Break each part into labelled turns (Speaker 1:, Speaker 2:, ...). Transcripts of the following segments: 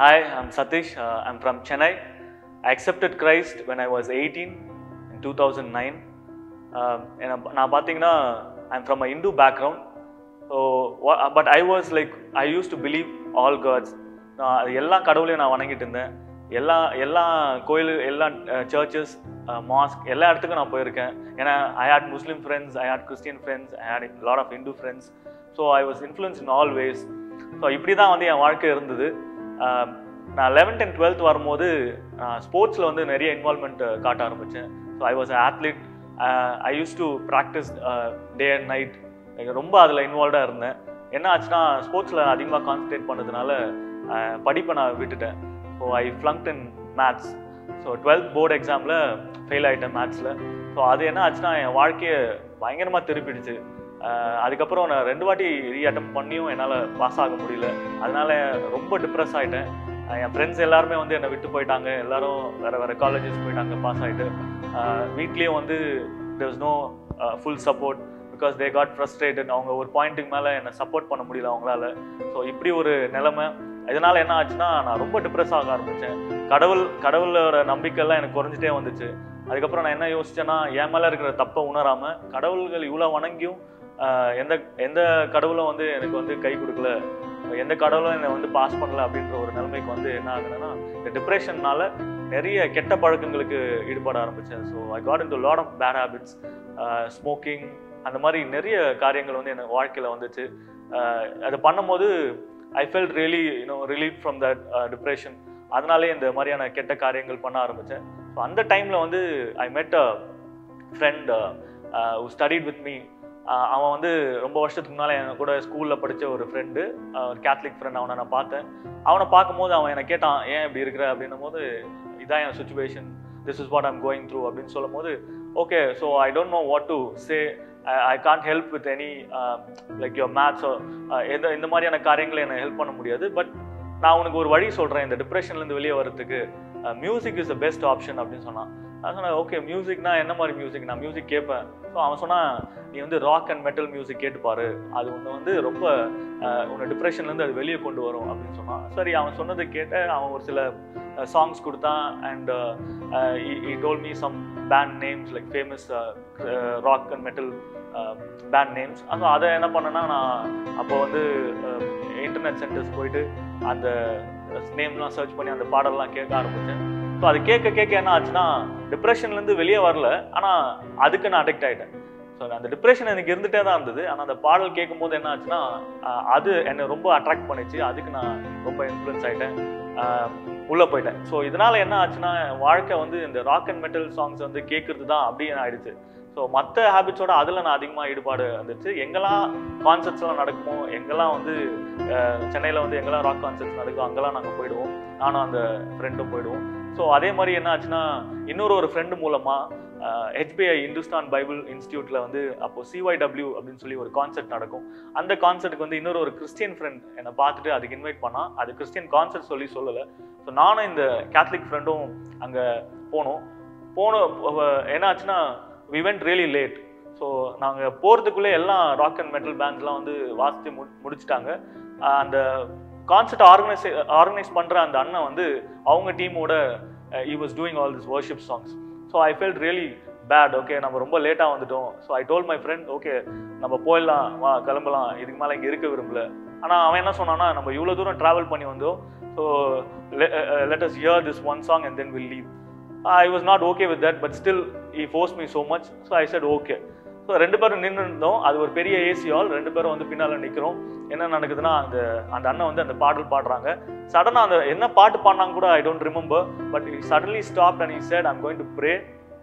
Speaker 1: Hi, I'm Satish. Uh, I'm from Chennai. I accepted Christ when I was 18 in 2009. Um, and I'm- நான் பார்த்தீங்கன்னா I'm from a Hindu background so but I was like I used to believe all gods நான் அது எல்லா கடவுளையும் நான் வணங்கிட்டு இருந்தேன் எல்லா எல்லா கோயில் எல்லா சர்ச்சஸ் மாஸ்க் எல்லா இடத்துக்கும் நான் போயிருக்கேன் ஏன்னா I had Muslim friends I had Christian friends I had lot of Hindu friends so I was influence in all ways so இப்படி தான் வந்து என் வாழ்க்கை இருந்தது ஆஹ் நான் லெவன்த் அண்ட் டுவெல்த் வரும்போது ஸ்போர்ட்ஸில் வந்து நிறைய இன்வால்மெண்ட் காட்ட ஆரம்பித்தேன் so I was athlete I used to practice day and night ரொம்ப அதில் இன்வால்வ்டாக இருந்தேன் என்ன ஆச்சுன்னா ஸ்போர்ட்ஸில் அதிகமாக கான்சன்ட்ரேட் பண்ணதுனால ஆஹ் படிப்பை நான் விட்டுட்டேன் so I flunked in maths so twelfth board எக்ஸாமில் ஃபெயில் ஆகிட்டேன் மேத்ஸில் ஸோ அது என்ன ஆச்சுன்னா என் வாழ்க்கையை பயங்கரமாக திருப்பிடுச்சு ஆஹ் அதுக்கப்புறம் நான் ரெண்டு வாட்டி ரீ அட்டம் பண்ணியும் என்னால் பாஸ் ஆக முடியல அதனால ரொம்ப டிப்ரெஸ் ஆகிட்டேன் என் ஃப்ரெண்ட்ஸ் எல்லாருமே வந்து என்னை விட்டு போயிட்டாங்க எல்லாரும் வேறு வேறு காலேஜஸ் போயிட்டாங்க பாஸ் ஆகிட்டு வீட்லேயும் வந்து there's no full support because they got frustrated அவங்க ஒரு பாயிண்ட்டுக்கு மேலே என்னை சப்போர்ட் பண்ண முடியல அவங்களால ஸோ இப்படி ஒரு நிலைமை இதனால என்ன ஆச்சுன்னா நான் ரொம்ப டிப்ரெஸ் ஆக ஆரம்பித்தேன் கடவுள் கடவுளோட நம்பிக்கைலாம் எனக்கு குறைஞ்சிட்டே வந்துச்சு அதுக்கப்புறம் நான் என்ன யோசிச்சேன்னா என் மேலே இருக்கிற தப்பை உணராமல் கடவுள்கள் இவ்வளோ வணங்கியும் ஆஹ் எந்த எந்த கடவுளும் வந்து எனக்கு வந்து கை கொடுக்கல எந்த கடவுளும் என்னை வந்து பாஸ் பண்ணல அப்படின்ற ஒரு நிலைமைக்கு வந்து என்ன ஆகுதுன்னா இந்த டிப்ரெஷன்னால நிறைய கெட்ட பழக்கங்களுக்கு ஈடுபட ஆரம்பித்தேன் so I got into lot of bad habits smoking அந்த மாதிரி நிறைய காரியங்கள் வந்து எனக்கு வாழ்க்கையில் வந்துச்சு ஆஹ் அதை பண்ணும்போது I felt really you know relieve from that depression அதனாலே இந்த மாதிரியான கெட்ட காரியங்கள் பண்ண ஆரம்பித்தேன் ஸோ அந்த டைமில் வந்து I met a friend who studied with me அவன் வந்து ரொம்ப வருஷத்துக்கு முன்னால் என் கூட ஸ்கூலில் படித்த ஒரு ஃப்ரெண்டு ஒரு கேத்லிக் ஃப்ரெண்ட் அவனை நான் பார்த்தேன் அவனை பார்க்கும்போது அவன் என்னை கேட்டான் ஏன் இப்படி இருக்கிற அப்படின்னும் போது இதான் என் situation this is what I'm going through அப்படின்னு சொல்லும் போது okay so I don't know what to say I can't help with any like your maths எந்த இந்த மாதிரியான காரியங்களை என்னை ஹெல்ப் பண்ண முடியாது பட் நான் உனக்கு ஒரு வழி சொல்கிறேன் இந்த டிப்ரெஷன்லேருந்து வெளியே வரதுக்கு music is the best option அப்படின்னு சொன்னான் நான் சொன்னேன் ஓகே மியூசிக்னா என்ன மாதிரி மியூசிக் நான் மியூசிக் கேட்பேன் ஸோ அவன் சொன்னான் நீ வந்து ராக் அண்ட் மெட்டல் மியூசிக் கேட்டுப்பாரு அது உன்னை வந்து ரொம்ப அஹ், உன்னை டிப்ரெஷன்லேருந்து அது வெளியே கொண்டு வரும் அப்படின்னு சொன்னான் சரி அவன் சொன்னதை கேட்டு அவன் ஒரு சில சாங்ஸ் கொடுத்தான் and he told me some band names like famous rock and metal band names so அதை என்ன பண்ணேன்னா நான் அப்போ வந்து இன்டர்நெட் சென்டர்ஸ் போயிட்டு அந்த நேம்லாம் சர்ச் பண்ணி அந்த பாடல்லாம் கேட்க ஆரம்பித்தேன் ஸோ அது கேட்க கேட்க என்ன ஆச்சுன்னா டிப்ரெஷன்லேருந்து வெளியே வரல ஆனால் அதுக்கு நான் அடிக்ட் ஆகிட்டேன் ஸோ அந்த டிப்ரெஷன் எனக்கு இருந்துகிட்டே தான் இருந்தது ஆனால் அந்த பாடல் கேட்கும்போது என்ன ஆச்சுன்னா ஆஹ் அது என்னை ரொம்ப அட்ராக்ட் பண்ணிச்சு அதுக்கு நான் ரொம்ப இன்ஃப்ளூயன்ஸ் ஆகிட்டேன் உள்ளே போயிட்டேன் ஸோ இதனால என்ன ஆச்சுன்னா என் வாழ்க்கை வந்து இந்த ராக் அண்ட் மெட்டல் சாங்ஸ் வந்து கேட்கறது தான் அப்படின்னு ஆயிடுச்சு ஸோ மற்ற ஹேபிட்ஸோட அதில் நான் அதிகமாக ஈடுபாடு வந்துச்சு எங்கெல்லாம் கான்சர்ட்ஸ்லாம் நடக்குமோ எங்கெல்லாம் வந்து சென்னையில் வந்து எங்கெல்லாம் ராக் கான்சர்ட்ஸ் நடக்குதோ அங்கெல்லாம் நாங்கள் போயிடுவோம் நானும் அந்த ஃப்ரெண்டும் போயிடுவோம் ஸோ அதே மாதிரி என்ன ஆச்சுன்னா இன்னொரு ஒரு ஃப்ரெண்டு மூலமாக ஹெச்பிஐ இந்துஸ்தான் பைபிள் இன்ஸ்டியூட்டில் வந்து அப்போ சிஒய்டபிள்யூ அப்படின்னு சொல்லி ஒரு கான்சர்ட் நடக்கும் அந்த கான்சர்ட்டுக்கு வந்து இன்னொரு ஒரு கிறிஸ்டியன் ஃப்ரெண்ட் என்னை பார்த்துட்டு அதுக்கு இன்வைட் பண்ணால் அது கிறிஸ்டியன் கான்சர்ட் சொல்லி சொல்லலை ஸோ நானும் இந்த கேத்தலிக் ஃப்ரெண்டும் அங்கே போனோம் போன என்ன ஆச்சுன்னா we went really late so நாங்கள் போகிறதுக்குள்ளே எல்லாம் ராக் அண்ட் மெட்டல் பேண்ட்ஸ்லாம் வந்து வாசித்து மு முடிச்சிட்டாங்க ஆஹ் அந்த கான்சர்ட் ஆர்கனைஸ் ஆர்கனைஸ் பண்ணுற அந்த அண்ணன் வந்து அவங்க டீமோட he was doing all this worship songs so I felt really bad okay நம்ம ரொம்ப லேட்டாக வந்துட்டோம் so I told my friend okay நம்ம போயிடலாம் வா கிளம்பலாம் இதுக்கு மேலே இங்கே இருக்க விரும்பல ஆனால் அவன் என்ன சொன்னான்னா நம்ம இவ்வளோ தூரம் ட்ராவல் பண்ணி வந்தோம் so let us hear this one song and then will leave I was not okay with that but still he force me so much so I said okay so ரெண்டு பேரும் நின்று இருந்தோம் அது ஒரு பெரிய ஏசி ஹால் ரெண்டு பேரும் வந்து பின்னால் நிற்கிறோம் என்ன நடக்குதுன்னா அந்த அந்த அண்ணன் வந்து அந்த பாடல் பாடுறாங்க சடனாக அந்த என்ன பாட்டு பாடினாங்க கூட I don't remember but suddenly stop and he said I'm going to pray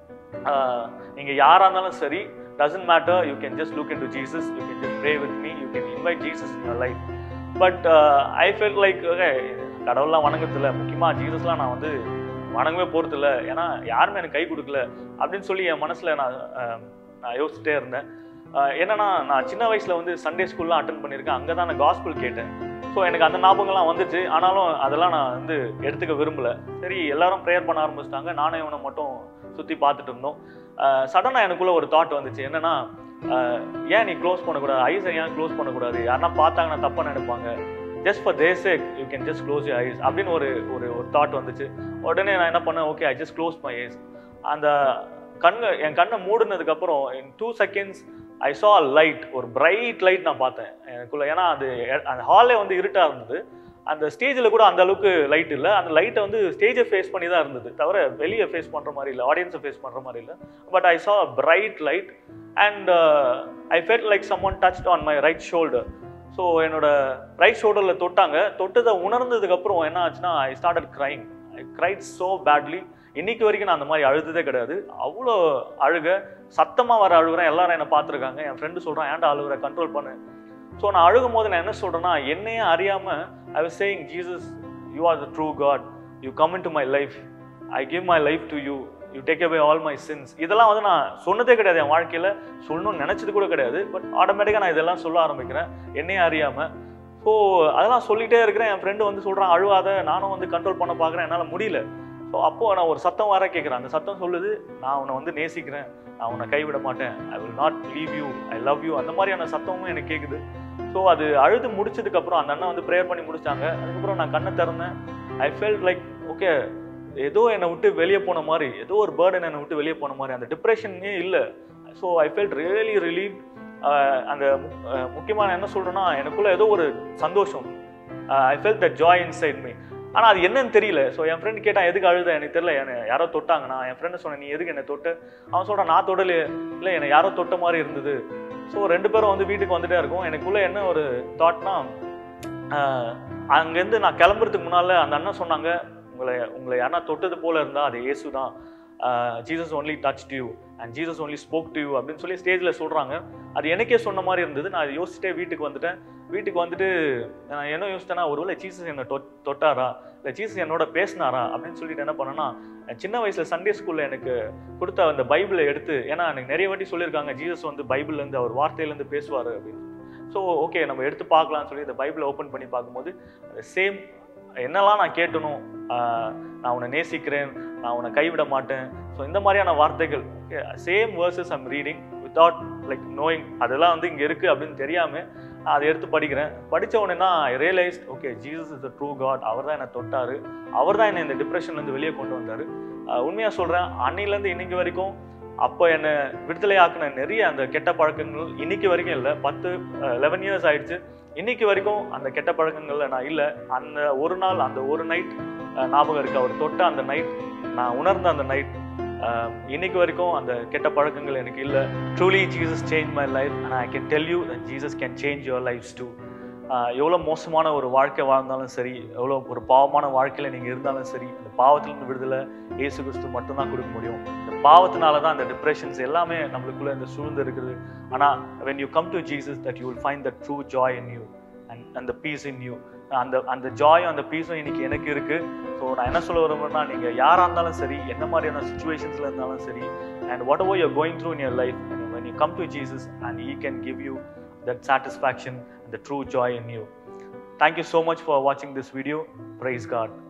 Speaker 1: நீங்கள் யாராக இருந்தாலும் சரி doesn't matter you can just look into Jesus you can just pray with me you can invite Jesus in your life but I felt like கடவுள்லாம் வணங்குறதில்ல முக்கியமாக ஜீசஸ்லாம் நான் வந்து வணங்கவே போகிறதில்ல ஏன்னா யாருமே எனக்கு கை கொடுக்கல அப்படின்னு சொல்லி என் மனசில் நான் அஹ், நான் யோசிச்சுட்டே இருந்தேன் அஹ், என்னன்னா நான் சின்ன வயசில் வந்து சண்டே ஸ்கூல்லாம் அட்டன் பண்ணியிருக்கேன் அங்கே தான் நான் காஸ்பிள் கேட்டேன் ஸோ எனக்கு அந்த ஞாபகம்லாம் வந்துச்சு ஆனாலும் அதெல்லாம் நான் வந்து எடுத்துக்க விரும்பல சரி எல்லாரும் ப்ரேயர் பண்ண ஆரம்பிச்சிட்டாங்க நானே இவனை மட்டும் சுற்றி பார்த்துட்டு இருந்தோம் சடனாக எனக்குள்ள ஒரு தாட் வந்துச்சு என்னன்னா அஹ், ஏன் நீ க்ளோஸ் பண்ணக்கூடாது ஐஸை ஏன் க்ளோஸ் பண்ணக்கூடாது யாருன்னா பார்த்தாங்கன்னா தப்பாக நினைப்பாங்க just for the sake you can just close you eyes அப்படின்னு ஒரு ஒரு ஒரு தாட் வந்துச்சு உடனே நான் என்ன பண்ணேன் okay I just close my eyes அந்த கண்ணை என் கண்ணை மூடினதுக்கப்புறம் in two seconds I saw a light ஒரு பிரைட் லைட் நான் பார்த்தேன் எனக்குள்ள ஏன்னா அது எ- அந்த ஹாலே வந்து இருட்டாக இருந்தது அந்த ஸ்டேஜில் கூட அந்த அளவுக்கு லைட் இல்லை அந்த லைட்டை வந்து ஸ்டேஜை ஃபேஸ் பண்ணி தான் இருந்தது தவிர வெளியே ஃபேஸ் பண்ணுற மாதிரி இல்லை ஆடியன்ஸை ஃபேஸ் பண்ணுற மாதிரி இல்லை but I saw a bright light and I felt like someone touched on my right shoulder so என்னோட ரைட் ஷோல்டரில் தொட்டாங்க தொட்டதை உணர்ந்ததுக்கப்புறம் என்ன ஆச்சுன்னா I started crying I cried so badly இன்னைக்கு வரைக்கும் நான் அந்த மாதிரி அழுததே கிடையாது அவ்வளோ அழுக சத்தமாக வர அழுகுறேன் எல்லாரும் என்னை பார்த்துருக்காங்க என் ஃப்ரெண்டு சொல்கிறான் ஏன்டா அழுகுற கண்ட்ரோல் பண்ணு ஸோ நான் அழுகும் போது நான் என்ன சொல்கிறேன்னா என்னையே அறியாமல் I was saying Jesus you are the true God you come into my life I give my life to you you take away all my sins இதெல்லாம் வந்து நான் சொன்னதே கிடையாது என் வாழ்க்கையில் சொல்லணும்னு நினச்சது கூட கிடையாது பட் ஆட்டோமேட்டிக்காக நான் இதெல்லாம் சொல்ல ஆரம்பிக்கிறேன் என்னையே அறியாமல் ஸோ அதெல்லாம் சொல்லிட்டே இருக்கிறேன் என் ஃப்ரெண்டு வந்து சொல்கிறான் அழுவாத நானும் வந்து கண்ட்ரோல் பண்ண பார்க்குறேன் என்னால் முடியல ஸோ அப்போது நான் ஒரு சத்தம் வர கேட்குறேன் அந்த சத்தம் சொல்லுது நான் உன்னை வந்து நேசிக்கிறேன் நான் உன்னை கைவிட மாட்டேன் I will not leave you I love you அந்த மாதிரியான சத்தமும் எனக்கு கேட்குது ஸோ அது அழுது முடிச்சதுக்கப்புறம் அந்த அண்ணன் வந்து ப்ரேயர் பண்ணி முடிச்சாங்க அதுக்கப்புறம் நான் கண்ணை திறந்தேன் ஐ ஃபெல்ட் லைக் ஓகே ஏதோ என்னை விட்டு வெளியே போன மாதிரி ஏதோ ஒரு பேர்டன் என்னை விட்டு வெளியே போன மாதிரி அந்த டிப்ரெஷனே இல்லை so I felt really relieve அந்த மு- அஹ் முக்கியமான என்ன சொல்றேன்னா எனக்குள்ள ஏதோ ஒரு சந்தோஷம் I felt the joy inside me ஆனால் அது என்னன்னு தெரியல ஸோ என் ஃப்ரெண்ட் கேட்டான் எதுக்கு அழுத எனக்கு தெரியல என்னை யாரோ தொட்டாங்க நான் என் ஃப்ரெண்டு சொன்னேன் நீ எதுக்கு என்னை தொட்டு அவன் சொல்கிறான் நான் தொடல இல்லை என்னை யாரோ தொட்ட மாதிரி இருந்தது ஸோ ரெண்டு பேரும் வந்து வீட்டுக்கு வந்துட்டே இருக்கோம் எனக்குள்ள என்ன ஒரு தாட்னா அங்கேருந்து நான் கிளம்புறதுக்கு முன்னால் அந்த அண்ணன் சொன்னாங்க உங்களை உங்களை யாரா தொட்டது போல இருந்தால் அது இயேசு தான் Jesus only touch you and Jesus only spoke to you அப்படின்னு சொல்லி ஸ்டேஜில் சொல்கிறாங்க அது எனக்கே சொன்ன மாதிரி இருந்தது நான் அதை யோசிச்சுட்டே வீட்டுக்கு வந்துட்டேன் வீட்டுக்கு வந்துட்டு நான் என்ன யோசிச்சேன்னா ஒருவேளை ஜீசஸ் என்னை தொ தொட்டாரா இல்லை ஜீசஸ் என்னோட பேசினாரா அப்படின்னு சொல்லிட்டு என்ன பண்ணேன்னா சின்ன வயசுல சண்டே ஸ்கூல்ல எனக்கு கொடுத்த அந்த பைபிளை எடுத்து ஏன்னா எனக்கு நிறைய வாட்டி சொல்லியிருக்காங்க ஜீசஸ் வந்து பைபிள்ல இருந்து அவர் வார்த்தையில இருந்து பேசுவாரு அப்படின்னு ஸோ ஓகே நம்ம எடுத்து பார்க்கலாம்னு சொல்லி இந்த பைபிளை ஓப்பன் பண்ணி பார்க்கும்போது சேம் என்னெல்லாம் நான் கேட்டணும் ஆஹ் நான் உன்னை நேசிக்கிறேன் நான் உன்னை கைவிட மாட்டேன் ஸோ இந்த மாதிரியான வார்த்தைகள் same verses I'm reading without like knowing அதெல்லாம் வந்து இங்கே இருக்குது அப்படின்னு தெரியாமல் நான் அதை எடுத்து படிக்கிறேன் படித்த உடனே தான் I realised okay Jesus is the true God அவர் தான் என்னை தொட்டார் அவர் தான் என்னை இந்த டிப்ரெஷன்லேருந்து வெளியே கொண்டு வந்தார் உண்மையாக சொல்கிறேன் அன்னிலேருந்து இன்னைக்கு வரைக்கும் அப்போ என்னை விடுதலை ஆக்குன நிறைய அந்த கெட்ட பழக்கங்கள் இன்னைக்கு வரைக்கும் இல்லை பத்து லெவன் இயர்ஸ் ஆயிடுச்சு இன்னைக்கு வரைக்கும் அந்த கெட்ட பழக்கங்கள்ல நான் இல்லை அந்த ஒரு நாள் அந்த ஒரு நைட் ஞாபகம் இருக்கு அவர் தொட்ட அந்த நைட் நான் உணர்ந்த அந்த நைட் இன்னைக்கு வரைக்கும் அந்த கெட்ட பழக்கங்கள் எனக்கு இல்லை truly Jesus change my life and I can tell you that Jesus can change your lives too எவ்வளோ மோசமான ஒரு வாழ்க்கை வாழ்ந்தாலும் சரி எவ்வளோ ஒரு பாவமான வாழ்க்கையில் நீங்கள் இருந்தாலும் சரி இந்த பாவத்திலிருந்து விடுதலை இயேசு கிறிஸ்து மட்டும்தான் கொடுக்க முடியும் இந்த பாவத்தினால தான் அந்த டிப்ரெஷன்ஸ் எல்லாமே நம்மளுக்குள்ள இந்த சூழ்ந்து இருக்குது ஆனால் when you come to Jesus that you will find the true joy in you and அந்த பீஸ் இன் யூ அந்த அந்த ஜாயும் அந்த பீஸும் இன்னைக்கு எனக்கு இருக்கு ஸோ நான் என்ன சொல்ல விரும்புறேன்னா நீங்கள் யாராக இருந்தாலும் சரி என்ன மாதிரியான சுச்சுவேஷன்ஸில் இருந்தாலும் சரி and whatever you're going through in your life when you come to Jesus and He can give you that satisfaction and the true joy in you. Thank you so much for watching this video. Praise God.